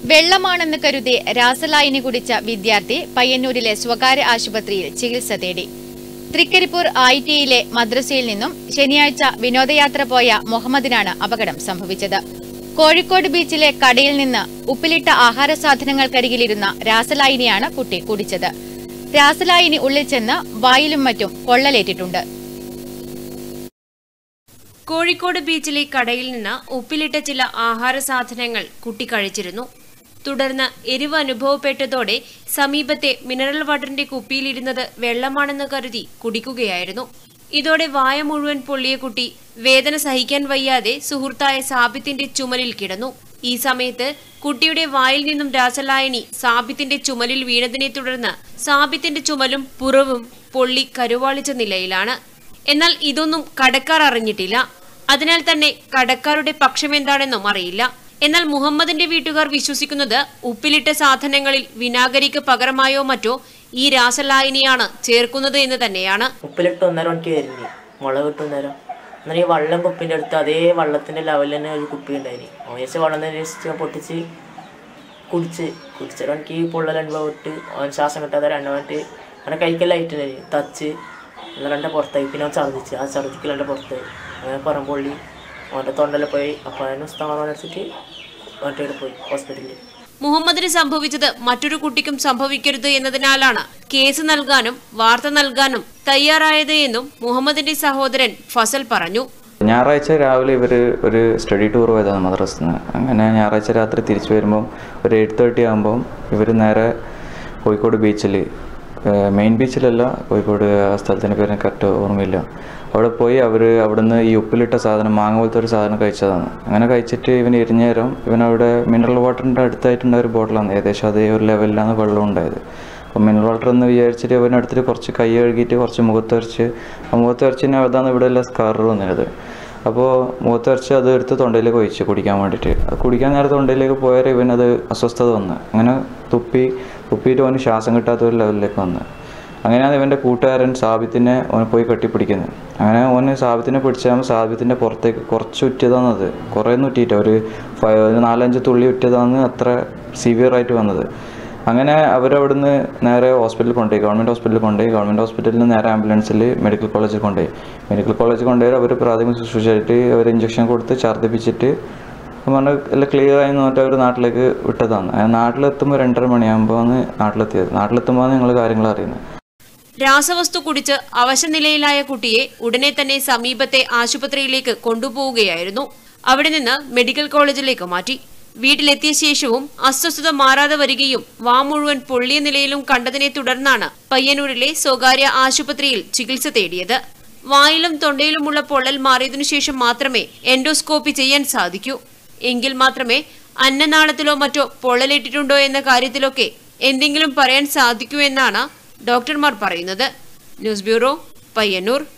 വെള്ളമാണെന്ന് കരുതി രാസലായിനി കുടിച്ച വിദ്യാർത്ഥി പയ്യന്നൂരിലെ സ്വകാര്യ ആശുപത്രിയിൽ ചികിത്സ തേടി തൃക്കരിപ്പൂർ ഐ ടിയിലെ മദ്രസയിൽ നിന്നും ശനിയാഴ്ച വിനോദയാത്ര പോയ മുഹമ്മദിനാണ് അപകടം സംഭവിച്ചത് കോഴിക്കോട് ബീച്ചിലെ കടയിൽ നിന്ന് ഉപ്പിലിട്ട ആഹാര സാധനങ്ങൾക്കരികിലിരുന്ന രാസലായിനിയാണ് കുട്ടി കുടിച്ചത് രാസലായിനി ഉള്ളിൽ ചെന്ന് വായിലും മറ്റും പൊള്ളലേറ്റിട്ടുണ്ട് കോഴിക്കോട് ബീച്ചിലെ കടയിൽ നിന്ന് ഉപ്പിലിട്ട ചില ആഹാര സാധനങ്ങൾ കുട്ടി കഴിച്ചിരുന്നു തുടർന്ന് എരിവ് അനുഭവപ്പെട്ടതോടെ സമീപത്തെ മിനറൽ വാട്ടറിന്റെ കുപ്പിയിലിരുന്നത് വെള്ളമാണെന്ന് കരുതി കുടിക്കുകയായിരുന്നു ഇതോടെ വായ മുഴുവൻ പൊള്ളിയ കുട്ടി വേദന സഹിക്കാൻ വയ്യാതെ സുഹൃത്തായ സാബിത്തിന്റെ ചുമലിൽ കിടന്നു ഈ സമയത്ത് കുട്ടിയുടെ വായിൽ നിന്നും രാസലായനി സാബിത്തിന്റെ ചുമലിൽ വീണതിനെ തുടർന്ന് സാബിത്തിന്റെ ചുമലും പുറവും പൊള്ളി കരുവാളിച്ച നിലയിലാണ് എന്നാൽ ഇതൊന്നും കടക്കാർ അറിഞ്ഞിട്ടില്ല അതിനാൽ തന്നെ കടക്കാരുടെ പക്ഷമെന്താണെന്നും അറിയില്ല എന്നാൽ മുഹമ്മദിന്റെ വീട്ടുകാർ വിശ്വസിക്കുന്നത് ഉപ്പിലിട്ട സാധനങ്ങളിൽ വിനാഗിരിക്ക് പകരമായോ മറ്റോ ഈ രാസലായനിയാണ് ചേർക്കുന്നത് എന്ന് തന്നെയാണ് ഉപ്പിലിട്ട് ഒന്നര മണിക്ക് വരുന്നു മുളക് ഇട്ട് ഒന്നേരം എന്നാൽ ഈ വെള്ളം കുപ്പിൻ്റെ അടുത്ത് അതേ വെള്ളത്തിൻ്റെ ലെവലിൽ തന്നെ ഒരു കുപ്പി ഉണ്ടായിന് ഓയച്ച വെള്ളം തന്നെ ജസ്റ്റ് പൊട്ടിച്ച് കുടിച്ച് കുടിച്ചിട്ട് എനിക്ക് പൊള്ളൽ അനുഭവപ്പെട്ട് അവൻ ശ്വാസം കിട്ടാതെ രണ്ടാമത്തെ അവനെ കൈക്കെല്ലായിട്ടുണ്ടായി തച്ച് എന്നാൽ എൻ്റെ പുറത്തായി പിന്നെ അവൻ ഛർദ്ദിച്ച് ആ ഛർദ്ദിക്കൽ എൻ്റെ പുറത്തായി അങ്ങനെ പറമ്പൊള്ളി അവൻ്റെ തൊണ്ടയിൽ പോയി അപ്പോൾ അവന് ഉസ്താമാൻ അടിച്ചിട്ട് മറ്റേ പോയി ഹോസ്പിറ്റലിൽ മുഹമ്മദിന് സംഭവിച്ചത് മറ്റൊരു കുട്ടിക്കും സംഭവിക്കരുത് എന്നതിനാലാണ് കേസ് നൽകാനും വാർത്ത നൽകാനും തയ്യാറായത് എന്നും മുഹമ്മദിന്റെ സഹോദരൻ ഫസൽ പറഞ്ഞു ഞായറാഴ്ച രാവിലെ ഇവർ ഒരു സ്റ്റഡി ടൂർ പോയതാണ് മദ്രസിൽ നിന്ന് അങ്ങനെ ഞായറാഴ്ച രാത്രി തിരിച്ചു വരുമ്പം ഒരു എയ്റ്റ് തേർട്ടി ആകുമ്പം ഇവർ നേരെ കോഴിക്കോട് ബീച്ചിൽ മെയിൻ ബീച്ചിലല്ല കോഴിക്കോട് ആ സ്ഥലത്തിൻ്റെ പേര് കറക്റ്റ് ഓർമ്മയില്ല അവിടെ പോയി അവർ അവിടുന്ന് ഈ ഉപ്പിലിട്ട സാധനം മാങ്ങ പോലത്തെ ഒരു സാധനം കഴിച്ചതാണ് അങ്ങനെ കഴിച്ചിട്ട് ഇവൻ എരിഞ്ഞേരം ഇവൻ അവിടെ മിനറൽ വാട്ടറിൻ്റെ അടുത്തായിട്ടുണ്ടായ ഒരു ബോട്ടിലാണ് ഏകദേശം അതേ ഒരു ലെവലിലാണ് വെള്ളം ഉണ്ടായത് അപ്പോൾ മിനറൽ വാട്ടർ എന്ന് വിചാരിച്ചിട്ട് ഇവനെടുത്തിട്ട് കുറച്ച് കൈ കഴുകിയിട്ട് കുറച്ച് മുഖത്തരച്ച് ആ മുഖത്തരച്ചിന് അതാണ് ഇവിടെ എല്ലാം സ്കാർ വന്നത് അപ്പോൾ മുഖത്തരച്ച് അത് എടുത്ത് തൊണ്ടയിലേക്ക് ഒഴിച്ചു കുടിക്കാൻ വേണ്ടിയിട്ട് അത് കുടിക്കാൻ നേരം തൊണ്ടയിലേക്ക് പോയാൽ ഇവനത് അസ്വസ്ഥത വന്ന് അങ്ങനെ തുപ്പി തുപ്പിയിട്ട് അവന് ശ്വാസം കിട്ടാത്ത ഒരു ലെവലിലേക്ക് വന്ന് അങ്ങനെയാണ് ഇവൻ്റെ കൂട്ടുകാരൻ സാബിത്തിനെ ഓനെ പോയി കെട്ടിപ്പിടിക്കുന്നത് അങ്ങനെ ഓന് സാബിത്തിനെ പിടിച്ചാൽ സാബിത്തിൻ്റെ പുറത്തേക്ക് കുറച്ച് ഉറ്റിയതാണത് കുറേ ഉറ്റിയിട്ട് ഒരു ഫൈവ് ഒരു നാലഞ്ച് തുള്ളി ഉറ്റിയതാണ് അത്ര സിവിയർ ആയിട്ട് വന്നത് അങ്ങനെ അവരവിടുന്ന് നേരെ ഹോസ്പിറ്റലിൽ കൊണ്ടുപോയി ഗവൺമെൻറ് ഹോസ്പിറ്റലിൽ കൊണ്ടുപോയി ഗവൺമെൻറ് ഹോസ്പിറ്റലിൽ നിന്ന് നേരെ ആംബുലൻസിൽ മെഡിക്കൽ കോളേജിൽ കൊണ്ടുപോയി മെഡിക്കൽ കോളേജിൽ കൊണ്ടുപോയി അവർ പ്രാഥമിക ശുശ്രൂഷയായിട്ട് അവർ ഇഞ്ചക്ഷൻ കൊടുത്ത് ഛർദ്ദിപ്പിച്ചിട്ട് പറഞ്ഞാൽ എല്ലാം ക്ലിയർ ആയി നോട്ട് അവർ നാട്ടിലേക്ക് വിട്ടതാണ് അങ്ങനെ നാട്ടിലെത്തുമ്പോൾ രണ്ടര മണിയാകുമ്പോൾ ആണ് നാട്ടിലെത്തിയത് നാട്ടിലെത്തുമ്പോൾ ഞങ്ങൾ കാര്യങ്ങൾ അറിയുന്നത് രാസവസ്തു കുടിച്ച് അവശനിലയിലായ കുട്ടിയെ ഉടനെ തന്നെ സമീപത്തെ ആശുപത്രിയിലേക്ക് കൊണ്ടുപോവുകയായിരുന്നു അവിടെ നിന്ന് മെഡിക്കൽ കോളേജിലേക്ക് മാറ്റി വീട്ടിലെത്തിയ ശേഷവും അസ്വസ്ഥത മാറാതെ വരികയും വാ മുഴുവൻ പൊള്ളിയ നിലയിലും കണ്ടതിനെ തുടർന്നാണ് പയ്യന്നൂരിലെ സ്വകാര്യ ആശുപത്രിയിൽ ചികിത്സ തേടിയത് വായിലും തൊണ്ടയിലുമുള്ള പൊള്ളൽ മാറിയതിനു ശേഷം മാത്രമേ എൻഡോസ്കോപ്പി ചെയ്യാൻ സാധിക്കൂ എങ്കിൽ മാത്രമേ അന്നനാളത്തിലോ മറ്റോ പൊള്ളലേറ്റിട്ടുണ്ടോ എന്ന കാര്യത്തിലൊക്കെ എന്തെങ്കിലും പറയാൻ സാധിക്കൂ എന്നാണ് ഡോക്ടർമാർ പറയുന്നത് ന്യൂസ് ബ്യൂറോ പയ്യന്നൂർ